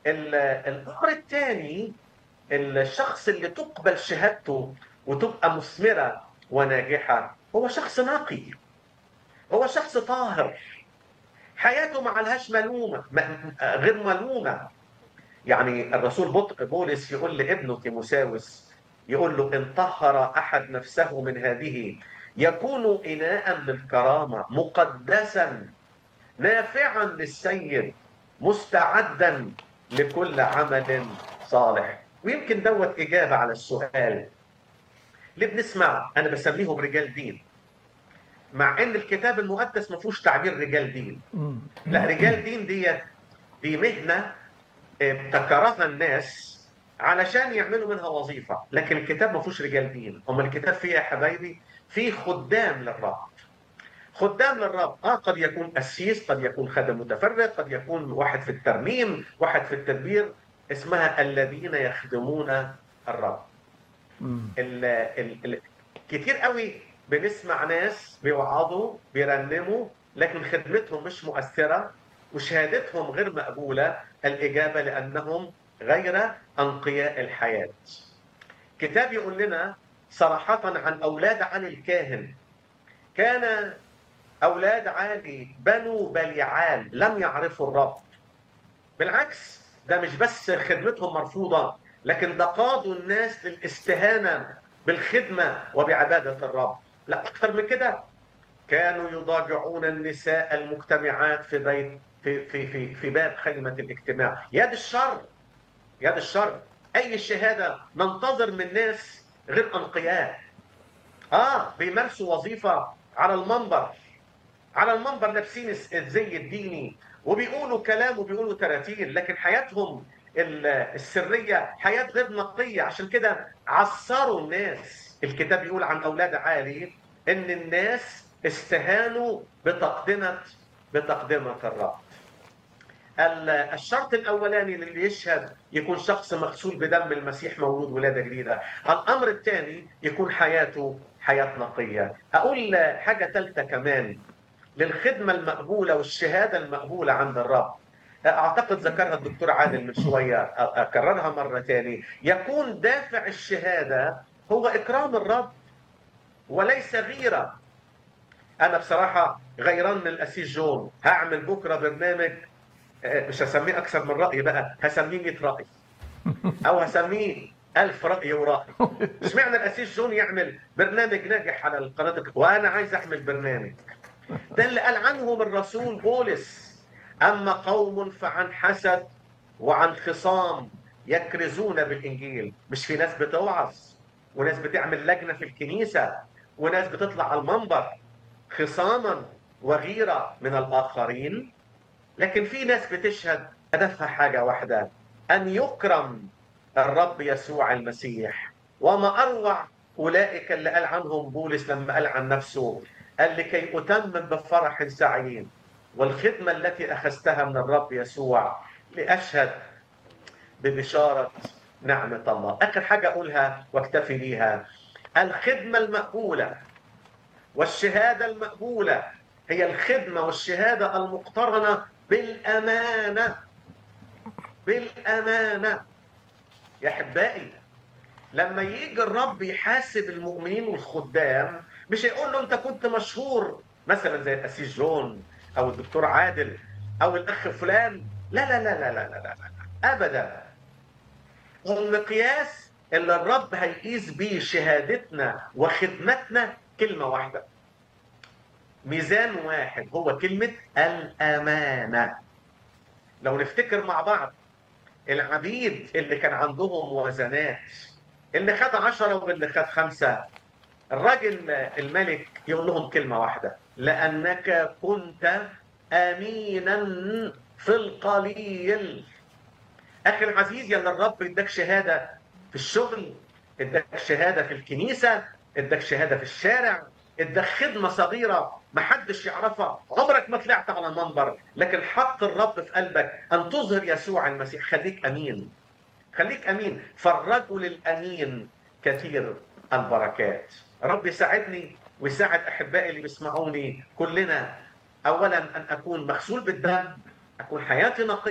ال- الامر الثاني الشخص اللي تقبل شهادته وتبقى مثمره وناجحه هو شخص نقي هو شخص طاهر حياته ما عليهاش ملومه م- غير ملومه يعني الرسول بط- بولس يقول لابنه تيموساوس يقول له ان طهر احد نفسه من هذه يكون اناء للكرامه مقدسا نافعا للسيد مستعدا لكل عمل صالح ويمكن دوت اجابه على السؤال اللي بنسمع انا بسميهم رجال دين مع ان الكتاب المقدس ما فيهوش تعبير رجال دين مم. لا رجال دين ديت دي مهنه ابتكرها الناس علشان يعملوا منها وظيفه لكن الكتاب ما فيهوش رجال دين اما الكتاب فيه يا حبايبي فيه خدام للرب خدام للرب اه قد يكون قسيس قد يكون خادم متفرغ قد يكون واحد في الترميم واحد في التدبير اسمها الذين يخدمون الرب مم. ال ال ال كتير قوي بنسمع ناس بيوعظوا بيرنموا لكن خدمتهم مش مؤثرة وشهادتهم غير مقبولة الإجابة لأنهم غير أنقياء الحياة كتاب يقول لنا صراحة عن أولاد علي الكاهن كان أولاد علي بنو بليعال لم يعرفوا الرب بالعكس ده مش بس خدمتهم مرفوضة لكن ده قادوا الناس للاستهانة بالخدمة وبعبادة الرب لا أكثر من كده كانوا يضاجعون النساء المجتمعات في بيت في في في في باب خيمة الاجتماع يد الشر يد الشر أي شهادة ننتظر من ناس غير أنقياء آه بيمارسوا وظيفة على المنبر على المنبر لابسين الس- الزي الديني وبيقولوا كلام وبيقولوا تراتيل لكن حياتهم ال- السرية حياة غير نقية عشان كده عصروا الناس الكتاب يقول عن أولاد عالي إن الناس استهانوا بتقدمة بتقدمة الرب ال- الشرط الأولاني للي يشهد يكون شخص مغسول بدم المسيح مولود ولادة جديدة الأمر الثاني يكون حياته حياة نقية أقول حاجة ثالثة كمان للخدمة المقبولة والشهادة المقبولة عند الرب أعتقد ذكرها الدكتور عادل من شوية أكررها مرة تاني يكون دافع الشهادة هو إكرام الرب وليس غيرة أنا بصراحة غيران من الأسيس جون هعمل بكرة برنامج آه، مش هسميه أكثر من رأي بقى هسميه 100 رأي أو هسميه ألف رأي ورأي اشمعنى الأسيس جون يعمل برنامج ناجح على القناة وأنا عايز أعمل برنامج ده اللي قال عنهم الرسول بولس أما قوم فعن حسد وعن خصام يكرزون بالإنجيل مش في ناس بتوعظ وناس بتعمل لجنة في الكنيسة وناس بتطلع على المنبر خصاما وغيرة من الآخرين لكن في ناس بتشهد هدفها حاجة واحدة أن يكرم الرب يسوع المسيح وما أروع أولئك اللي قال عنهم بولس لما قال عن نفسه قال لكي أتمم بفرح سعيد والخدمة التي أخذتها من الرب يسوع لأشهد ببشارة نعمة الله آخر حاجة أقولها واكتفي بيها الخدمة المقبولة والشهادة المقبولة هي الخدمة والشهادة المقترنة بالأمانة بالأمانة يا أحبائي لما يجي الرب يحاسب المؤمنين والخدام مش هيقول له انت كنت مشهور مثلا زي الاسيس جون او الدكتور عادل او الاخ فلان لا لا لا لا لا لا, لا, لا. ابدا المقياس اللي الرب هيقيس بيه شهادتنا وخدمتنا كلمه واحده ميزان واحد هو كلمه الامانه لو نفتكر مع بعض العبيد اللي كان عندهم موازنات اللي خد عشرة واللي خد خمسة الراجل الملك يقول لهم كلمة واحدة لأنك كنت أمينا في القليل أخي العزيز يلا الرب اداك شهادة في الشغل اداك شهادة في الكنيسة اداك شهادة في الشارع اداك خدمة صغيرة محدش يعرفها عمرك ما طلعت على منبر لكن حط الرب في قلبك أن تظهر يسوع المسيح خليك أمين خليك امين فالرجل الامين كثير البركات رب يساعدني ويساعد احبائي اللي بيسمعوني كلنا اولا ان اكون مغسول بالدم اكون حياتي نقيه